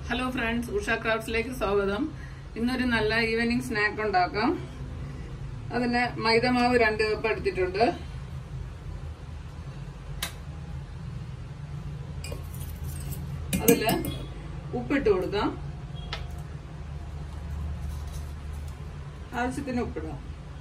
hello friends Usha ക്രാഫ്റ്റ്സിലേക്ക് സ്വാഗതം ഇന്നൊരു നല്ല ഈവനിങ് സ്നാക്ക് ഉണ്ടാക്കാം അതിന് മൈദമാവ് രണ്ട് കപ്പ് എടുത്തിട്ടുണ്ട് അതില് ഉപ്പിട്ട് കൊടുക്കാം ആവശ്യത്തിന് ഉപ്പിടാം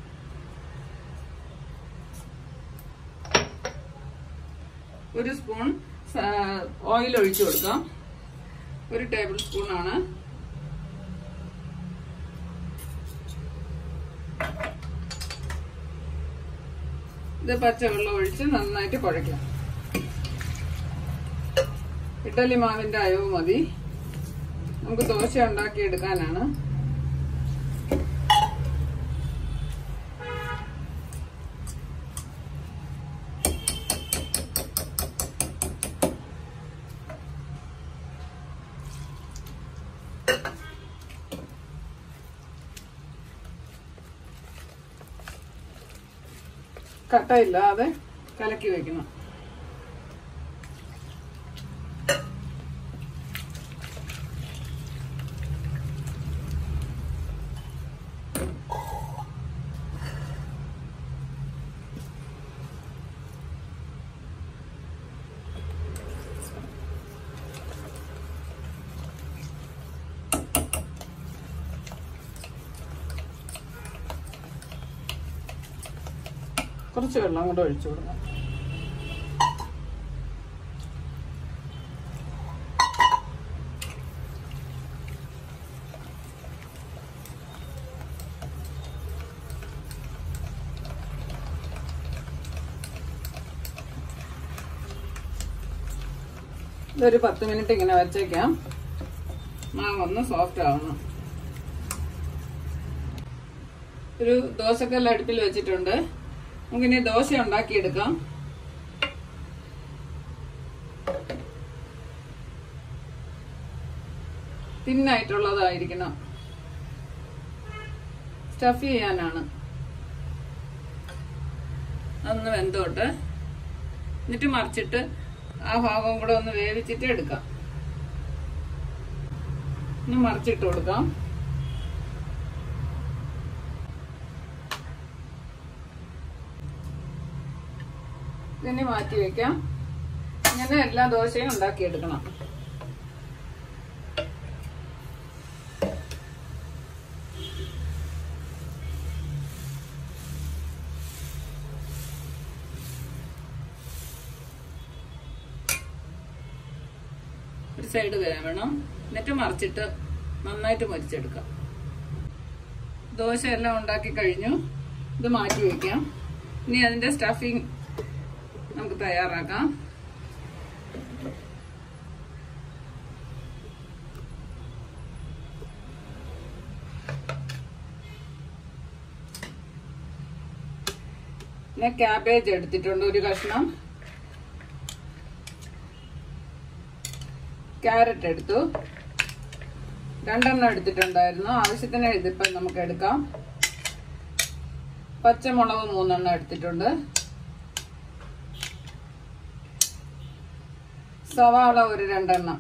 ഒരു സ്പൂൺ ഓയിൽ ഒഴിച്ചു കൊടുക്കാം ഒരു ടേബിൾ സ്പൂൺ ആണ് ഇത് പച്ചവെള്ളം ഒഴിച്ച് നന്നായിട്ട് കുഴയ്ക്കാം ഇഡലി മാവിന്റെ അയവ് മതി നമുക്ക് ദോശ ഉണ്ടാക്കി എടുക്കാനാണ് കട്ടയില്ലാതെ കലക്കി വെക്കണം കുറച്ച് വെള്ളം കൂടെ ഒഴിച്ചു കൊടുക്കാം ഇതൊരു പത്ത് മിനിറ്റ് ഇങ്ങനെ വെച്ചേക്കാം മാവ് ഒന്ന് സോഫ്റ്റ് ആവണം ഒരു ദോശക്കല്ല് അടുപ്പിൽ വെച്ചിട്ടുണ്ട് നമുക്കിനി ദോശ ഉണ്ടാക്കിയെടുക്കാം തിന്നായിട്ടുള്ളതായിരിക്കണം സ്റ്റഫ് ചെയ്യാനാണ് അതൊന്ന് വെന്തോട്ട് എന്നിട്ട് മറിച്ചിട്ട് ആ ഭാഗം കൂടെ ഒന്ന് വേവിച്ചിട്ട് എടുക്കാം ഒന്ന് മറിച്ചിട്ട് കൊടുക്കാം ഇതിനെ മാറ്റി വെക്കാം ഇങ്ങനെ എല്ലാ ദോശയും ഉണ്ടാക്കിയെടുക്കണം ഒരു സൈഡ് വേവണം എന്നിട്ട് മറിച്ചിട്ട് നന്നായിട്ട് മരിച്ചെടുക്കാം ദോശ എല്ലാം ഉണ്ടാക്കി കഴിഞ്ഞു ഇത് മാറ്റി വെക്കാം ഇനി അതിന്റെ സ്റ്റഫിങ് നമുക്ക് തയ്യാറാക്കാം പിന്നെ ക്യാബേജ് എടുത്തിട്ടുണ്ട് ഒരു കഷ്ണം ക്യാരറ്റ് എടുത്തു രണ്ടെണ്ണം എടുത്തിട്ടുണ്ടായിരുന്നു ആവശ്യത്തിന് ഇതിപ്പം നമുക്ക് എടുക്കാം പച്ചമുളക് മൂന്നെണ്ണം എടുത്തിട്ടുണ്ട് സവാള ഒരു രണ്ടെണ്ണം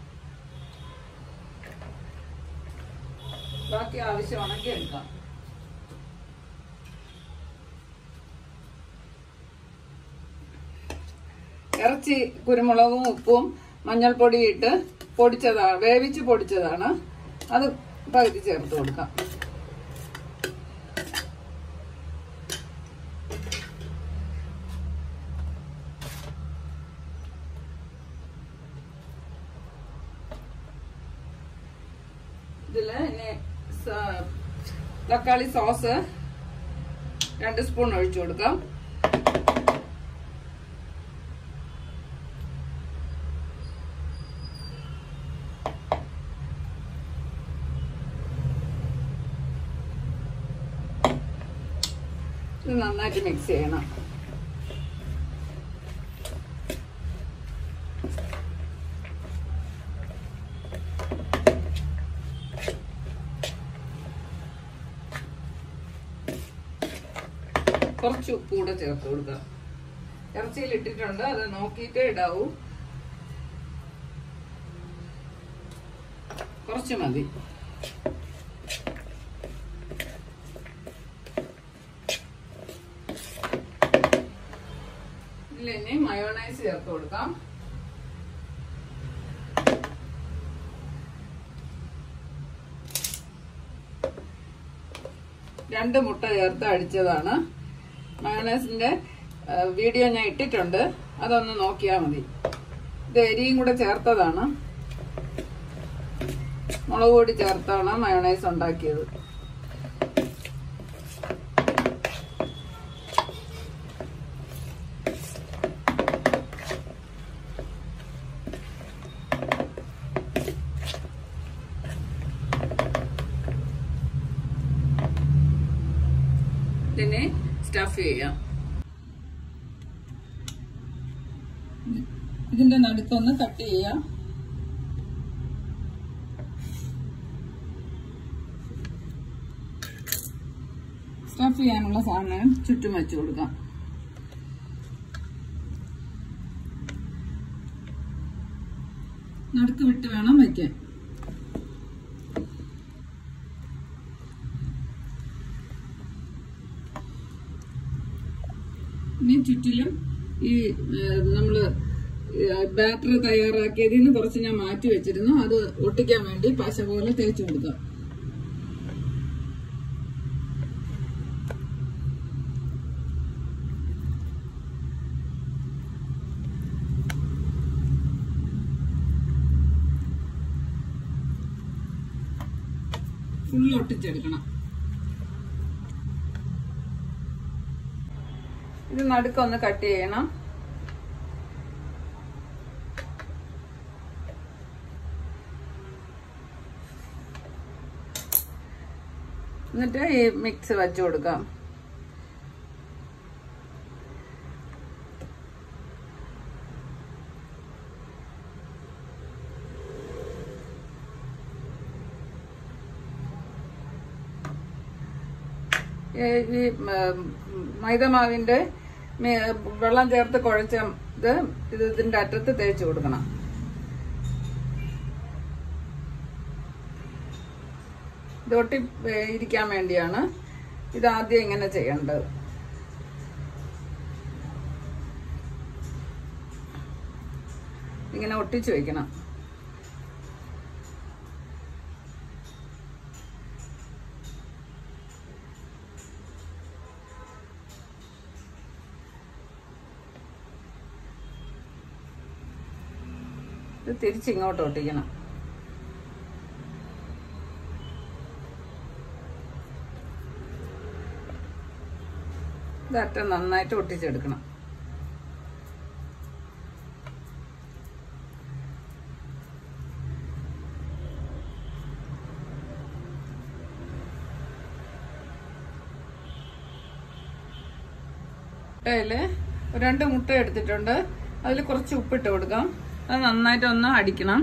ബാക്കി ആവശ്യമാണെങ്കിൽ എടുക്കാം ഇറച്ചി കുരുമുളകും ഉപ്പും മഞ്ഞൾപ്പൊടി ഇട്ട് പൊടിച്ചതാണ് വേവിച്ച് പൊടിച്ചതാണ് അത് പകുതി ചേർത്ത് കൊടുക്കാം ഇതില് ഇനി തക്കാളി സോസ് രണ്ട് സ്പൂൺ ഒഴിച്ചു കൊടുക്കാം ഇത് നന്നായിട്ട് മിക്സ് ചെയ്യണം കുറച്ച് ഉപ്പ് കൂടെ ചേർത്ത് കൊടുക്കുക ഇറച്ചിയിൽ ഇട്ടിട്ടുണ്ട് അത് നോക്കിയിട്ടേ ഇടാവൂ കുറച്ച് മതി ഇതിൽ ഇനി മയോണൈസ് ചേർത്ത് കൊടുക്കാം രണ്ട് മുട്ട ചേർത്ത് അടിച്ചതാണ് മയോണൈസിന്റെ ആ, വീഡിയോ ഞാൻ ഇട്ടിട്ടുണ്ട് അതൊന്ന് നോക്കിയാൽ മതി ഇത് എരിയും കൂടെ ചേർത്തതാണ് മുളക് പൊടി ചേർത്താണ് മയോണൈസ് ഉണ്ടാക്കിയത് ഇതിനെ സ്റ്റഫ് ചെയ്യാം ഇതിന്റെ നടുക്കൊന്ന് കട്ട് ചെയ്യാം സ്റ്റഫ് ചെയ്യാനുള്ള സാധനം ചുറ്റും വെച്ചു കൊടുക്കാം നടുക്ക് വിട്ട് വേണം വയ്ക്കാൻ ഇനി ചുറ്റിലും ഈ ഏഹ്, നമ്മള് ബാറ്റർ തയ്യാറാക്കിയതിൽ നിന്ന് കുറച്ച് ഞാൻ മാറ്റി വെച്ചിരുന്നു അത് ഒട്ടിക്കാൻ വേണ്ടി പശ പോലെ തേച്ച് കൊടുക്കാം ഫുള്ള് ഒട്ടിച്ചെടുക്കണം ഇത് നടുക്കൊന്ന് കട്ട് ചെയ്യണം എന്നിട്ട് ഈ മിക്സ് വെച്ചു കൊടുക്കാം ഈ ഈ, ഉം, മൈദമാവിന്റെ മേ- വെള്ളം ചേർത്ത് കുഴച്ച ഇത് ഇത് ഇതിന്റെ അറ്റത്ത് തേച്ച് കൊടുക്കണം ഇത് ഒട്ടി ഏ, ഇരിക്കാൻ വേണ്ടിയാണ് ഇത് ആദ്യം ഇങ്ങനെ ചെയ്യേണ്ടത് ഇങ്ങനെ ഒട്ടിച്ചു വെക്കണം ഇത് തിരിച്ചിങ്ങോട്ട് ഒട്ടിക്കണം ഇതറ്റം നന്നായിട്ട് ഒട്ടിച്ചെടുക്കണം മുട്ടയില് രണ്ട് മുട്ട എടുത്തിട്ടുണ്ട് അതിൽ കുറച്ച് ഉപ്പിട്ട് കൊടുക്കാം അത് നന്നായിട്ട് ഒന്ന് അടിക്കണം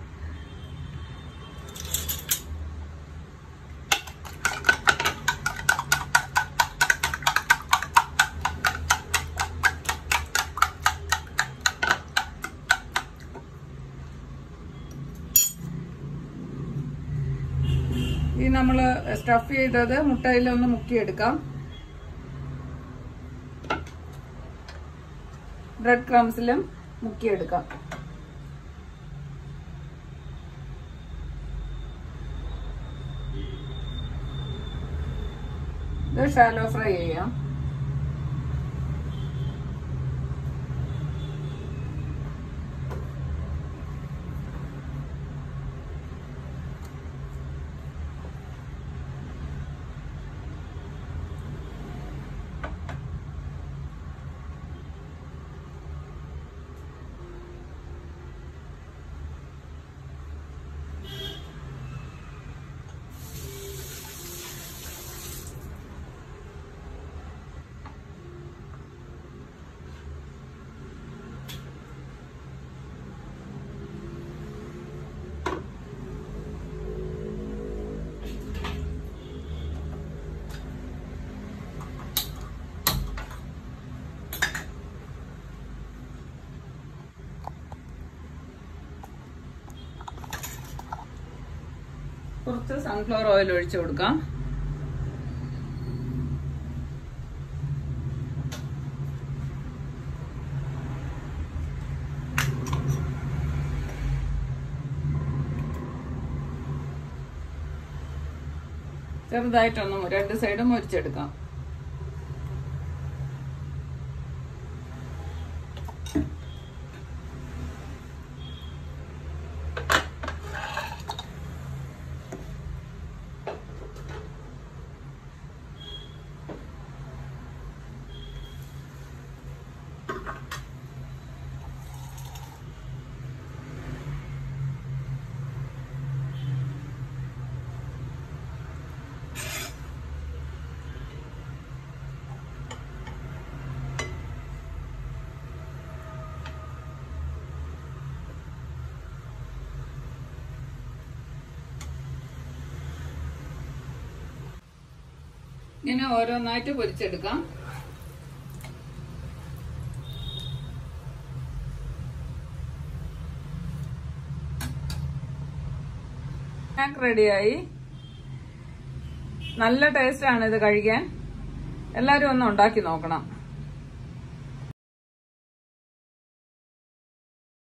ഈ നമ്മള് സ്റ്റഫ് ചെയ്തത് മുട്ടയിൽ ഒന്ന് മുക്കിയെടുക്കാം ബ്രെഡ് ക്രംസിലും മുക്കിയെടുക്കാം ഇത് ഷാലോ ഫ്രൈ ചെയ്യാം കുറച്ച് സൺഫ്ലവർ ഓയിൽ ഒഴിച്ചു കൊടുക്കാം ചെറുതായിട്ടൊന്നും രണ്ട് സൈഡും മുരിച്ചെടുക്കാം ഇങ്ങനെ ഓരോന്നായിട്ട് പൊരിച്ചെടുക്കാം സ്നാക്ക് റെഡിയായി നല്ല ടേസ്റ്റാണ് ഇത് കഴിക്കാൻ എല്ലാവരും ഒന്ന് ഉണ്ടാക്കി നോക്കണം